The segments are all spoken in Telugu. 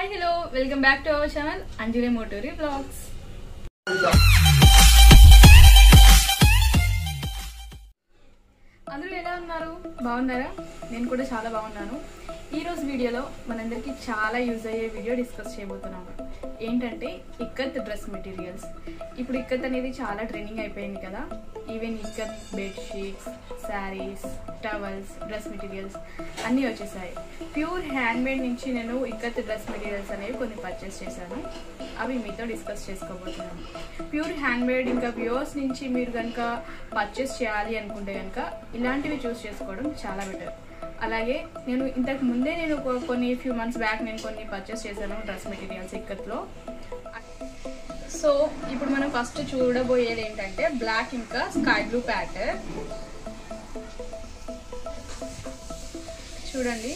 hi hello welcome back to our channel Anjali Moturi blogs అందరూ ఎలా ఉన్నారు బాగున్నారా నేను కూడా చాలా బాగున్నాను ఈ రోజు వీడియోలో మనందరికీ చాలా యూజ్ అయ్యే వీడియో డిస్కస్ చేయబోతున్నాము ఏంటంటే ఇక్కత్ డ్రెస్ మెటీరియల్స్ ఇప్పుడు ఇక్కత్ అనేది చాలా ట్రెండింగ్ అయిపోయింది కదా even ikat bedsheets saris towels dress materials అన్నీ వచ్చేసాయి ప్యూర్ హ్యాండ్ మేడ్ నుంచి నేను ఇక్కత్ డ్రెస్ మెటీరియల్స్ అనేవి కొన్ని పర్చేస్ చేశాను అవి మీతో డిస్కస్ చేసుకోబోతున్నాను ప్యూర్ హ్యాండ్ మేడ్ ఇంకా వ్యూవర్స్ నుంచి మీరు కనుక పర్చేస్ చేయాలి అనుకుంటే కనుక ఇలాంటివి చూస్ చేసుకోవడం చాలా బెటర్ అలాగే నేను ఇంతకు ముందే నేను కొ- కొన్ని ఫ్యూ మంత్స్ బ్యాక్ నేను కొన్ని పర్చేస్ చేశాను డ్రెస్ మెటీరియల్స్ ఇక్కత్లో సో ఇప్పుడు మనం ఫస్ట్ చూడబోయేది ఏంటంటే బ్లాక్ ఇంకా స్కై బ్లూ ప్యాటర్న్ చూడండి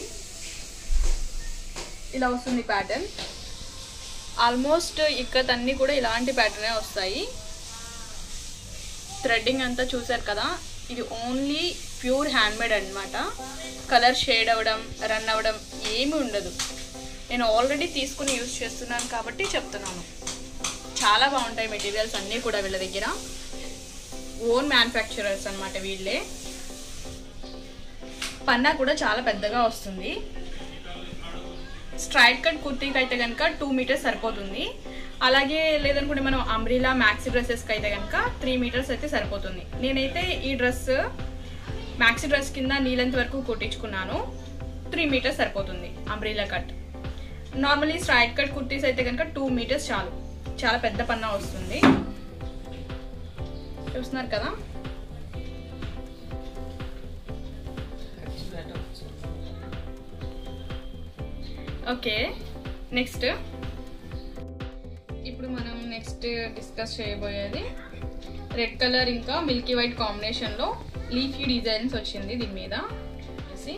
ఇలా వస్తుంది ప్యాటర్న్ ఆల్మోస్ట్ ఇక్కత్ అన్నీ కూడా ఇలాంటి ప్యాటర్నే వస్తాయి థ్రెడ్డింగ్ అంతా చూసారు కదా ఇది ఓన్లీ ప్యూర్ హ్యాండ్మేడ్ అన్నమాట కలర్ షేడ్ అవ్వడం రన్ అవ్వడం ఏమీ ఉండదు నేను ఆల్రెడీ తీసుకుని యూజ్ చేస్తున్నాను కాబట్టి చెప్తున్నాను చాలా బాగుంటాయి మెటీరియల్స్ అన్నీ కూడా వీళ్ళ దగ్గర ఓన్ మ్యానుఫ్యాక్చరర్స్ అన్నమాట వీళ్ళే పన్నా కూడా చాలా పెద్దగా వస్తుంది స్ట్రైట్ కట్ కుర్తీకి అయితే కనుక టూ మీటర్స్ సరిపోతుంది అలాగే లేదనుకుంటే మనం అంబ్రిలా మ్యాక్సీ డ్రెస్సెస్కి అయితే కనుక త్రీ మీటర్స్ అయితే సరిపోతుంది నేనైతే ఈ డ్రెస్ మ్యాక్సీ డ్రెస్ కింద నీలెంత్ వరకు కుట్టించుకున్నాను త్రీ మీటర్స్ సరిపోతుంది umbrella cut normally straight cut kurtis అయితే కనుక టూ మీటర్స్ చాలు చాలా పెద్ద పన్నా వస్తుంది చూస్తున్నారు కదా ఓకే నెక్స్ట్ ఇప్పుడు మనం నెక్స్ట్ డిస్కస్ చేయబోయేది రెడ్ కలర్ ఇంకా మిల్కీ వైట్ కాంబినేషన్లో లీఫీ డిజైన్స్ వచ్చింది దీని మీద చూసి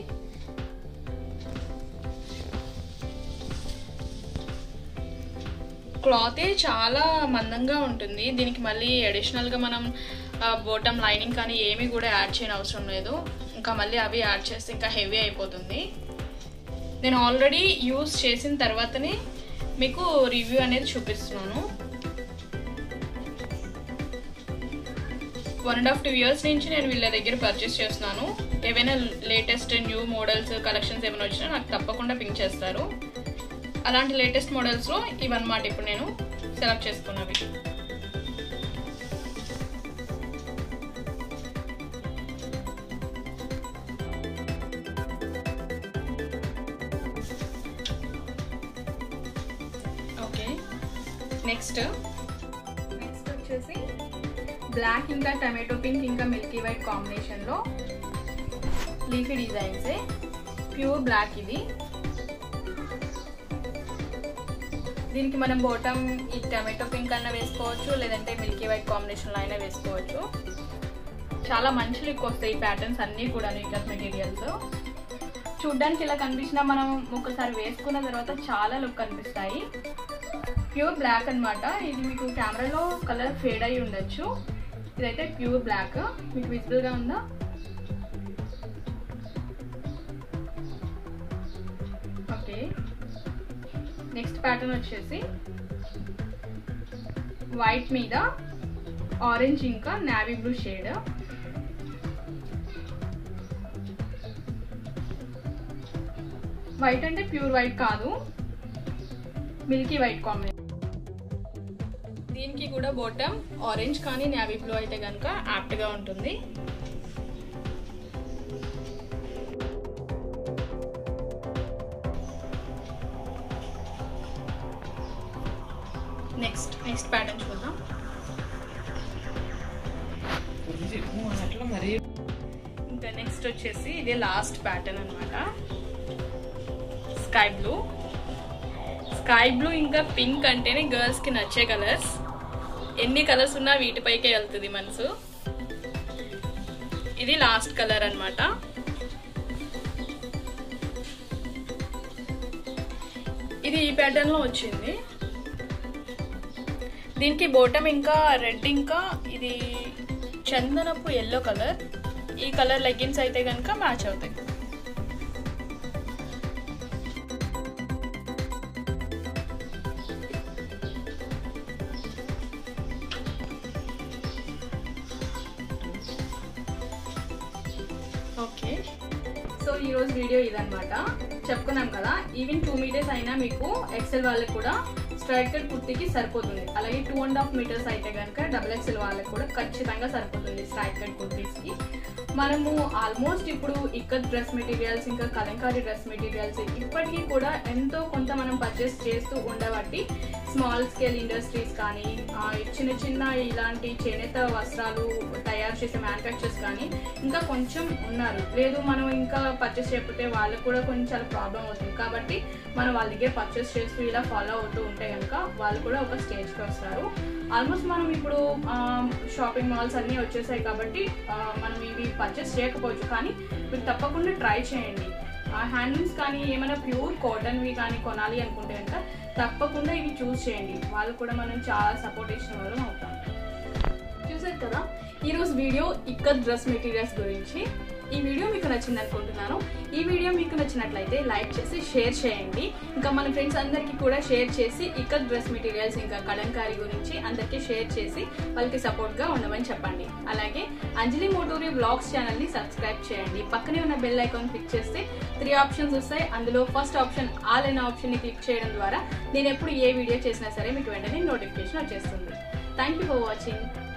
క్లాతే చాలా మందంగా ఉంటుంది దీనికి మళ్ళీ అడిషనల్గా మనం బోటమ్ లైనింగ్ కానీ ఏమీ కూడా యాడ్ చేయని అవసరం లేదు ఇంకా మళ్ళీ అవి యాడ్ చేస్తే ఇంకా హెవీ అయిపోతుంది నేను ఆల్రెడీ యూస్ చేసిన తర్వాతనే మీకు రివ్యూ అనేది చూపిస్తున్నాను one and half two years నుంచి నేను వీళ్ళ దగ్గర పర్చేస్ చేస్తున్నాను ఏవైనా లేటెస్ట్ న్యూ మోడల్స్ కలెక్షన్స్ ఏమైనా వచ్చినా నాకు తప్పకుండా పింక్ చేస్తారు అలాంటి లేటెస్ట్ మోడల్స్లో ఇవన్నమాట ఇప్పుడు నేను సెలెక్ట్ చేసుకున్నవి ఓకే నెక్స్ట్ నెక్స్ట్ వచ్చేసి బ్లాక్ ఇంకా టమాటో పింక్ ఇంకా మిల్కీ వైట్ కాంబినేషన్లో లీఫీ డిజైన్సే ప్యూర్ బ్లాక్ ఇది దీనికి మనం బోటమ్ ఈ టమాటో పింక్ అన్న వేసుకోవచ్చు లేదంటే మిల్కీ వైట్ కాంబినేషన్లో అయినా వేసుకోవచ్చు చాలా మంచి లుక్ వస్తాయి ఈ ప్యాటర్న్స్ అన్నీ కూడా ఇక్కత్ మెటీరియల్స్ చూడ్డానికి ఇలా కనిపించినా మనం ఒకసారి వేసుకున్న తర్వాత చాలా లుక్ కనిపిస్తాయి ప్యూర్ బ్లాక్ అన్నమాట ఇది మీకు కెమెరాలో కలర్ ఫేడ్ అయి ఉండొచ్చు ఇదైతే ప్యూర్ బ్లాక్ మీకు విజిబుల్గా ఉందా ఓకే నెక్స్ట్ ప్యాటర్న్ వచ్చేసి వైట్ మీద ఆరెంజ్ ఇంకా నావీ బ్లూ షేడ్ వైట్ అంటే ప్యూర్ వైట్ కాదు మిల్కీ వైట్ కాంబినేషన్ దీనికి కూడా బోటమ్ ఆరెంజ్ కానీ నావీ బ్లూ అయితే కనుక యాప్ట్గా ఉంటుంది నెక్స్ట్ నెక్స్ట్ ప్యాటర్న్ చూద్దాం అట్లా మరి ఇంకా నెక్స్ట్ వచ్చేసి ఇదే లాస్ట్ ప్యాటర్న్ అన్నమాట స్కై బ్లూ స్కై బ్లూ ఇంకా పింక్ అంటేనే గర్ల్స్ కి నచ్చే కలర్స్ ఎన్ని కలర్స్ ఉన్నా వీటిపైకే వెళ్తుంది మనసు ఇది లాస్ట్ కలర్ అన్నమాట ఇది ఈ ప్యాటర్న్ లో వచ్చింది దీనికి బోటం ఇంకా రెడ్ ఇంకా ఇది చందనపు ఎల్లో కలర్ ఈ కలర్ లెగ్గిన్స్ అయితే కనుక మ్యాచ్ అవుతాయి ఈ రోజు వీడియో ఇదనమాట చెప్పుకున్నాం కదా ఈవెన్ టూ మీటర్స్ అయినా మీకు ఎక్సెల్ వాళ్ళకి కూడా స్ట్రైట్ కట్ కుర్తీకి సరిపోతుంది అలాగే టూ అండ్ హాఫ్ మీటర్స్ అయితే కనుక డబుల్ ఎక్సెల్ వాళ్ళకి కూడా ఖచ్చితంగా సరిపోతుంది స్ట్రైట్ కట్ కుర్తీస్కి మనము ఆల్మోస్ట్ ఇప్పుడు ఇక్కత్ డ్రెస్ మెటీరియల్స్ ఇంకా కలంకారీ డ్రెస్ మెటీరియల్స్ ఇప్పటికీ కూడా ఎంతో కొంత మనం పర్చేస్ చేస్తూ ఉండబట్టి స్మాల్ స్కేల్ ఇండస్ట్రీస్ కానీ ఆ, చిన్న చిన్న ఇలాంటి చేనేత వస్త్రాలు తయారు చేసే మ్యానుఫ్యాక్చర్స్ కానీ ఇంకా కొంచెం ఉన్నారు లేదు మనం ఇంకా పర్చేస్ చేయకపోతే వాళ్ళకు కూడా కొంచెం చాలా ప్రాబ్లం అవుతుంది కాబట్టి మనం వాళ్ళ దగ్గర పర్చేస్ చేస్తూ ఇలా ఫాలో అవుతూ ఉంటే కనుక వాళ్ళు కూడా ఒక స్టేజ్కి వస్తారు ఆల్మోస్ట్ మనం ఇప్పుడు షాపింగ్ మాల్స్ అన్నీ వచ్చేసాయి కాబట్టి ఆ, మనం ఇవి పర్చేస్ చేయకపోవచ్చు కానీ మీరు తప్పకుండా ట్రై చేయండి హ్యాండ్లూమ్స్ కానీ ఏమైనా ప్యూర్ కాటన్వి కానీ కొనాలి అనుకుంటే కనుక తప్పకుండా ఇవి చూస్ చేయండి వాళ్ళు కూడా మనం చాలా సపోర్ట్ ఇచ్చిన వాళ్ళం అవుతాం చూసారు కదా ఈరోజు వీడియో ఇక్కత్ డ్రెస్ మెటీరియల్స్ గురించి ఈ వీడియో మీకు నచ్చింది అనుకుంటున్నాను ఈ వీడియో మీకు నచ్చినట్లయితే లైక్ చేసి షేర్ చేయండి ఇంకా మన ఫ్రెండ్స్ అందరికీ కూడా షేర్ చేసి ఇక్కత్ డ్రెస్ మెటీరియల్స్ ఇంకా కలంకారీ గురించి అందరికీ షేర్ చేసి వాళ్ళకి సపోర్ట్గా ఉండమని చెప్పండి అలాగే అంజలి మోటూరి బ్లాగ్స్ ఛానల్ని సబ్స్క్రైబ్ చేయండి పక్కనే ఉన్న బెల్ ఐకాన్ క్లిక్ చేస్తే త్రీ ఆప్షన్స్ వస్తాయి అందులో ఫస్ట్ ఆప్షన్ ఆల్ అనే ఆప్షన్ని క్లిక్ చేయడం ద్వారా నేను ఎప్పుడు ఏ వీడియో చేసినా సరే మీకు వెంటనే నోటిఫికేషన్ వచ్చేస్తుంది థ్యాంక్ యూ ఫర్ వాచింగ్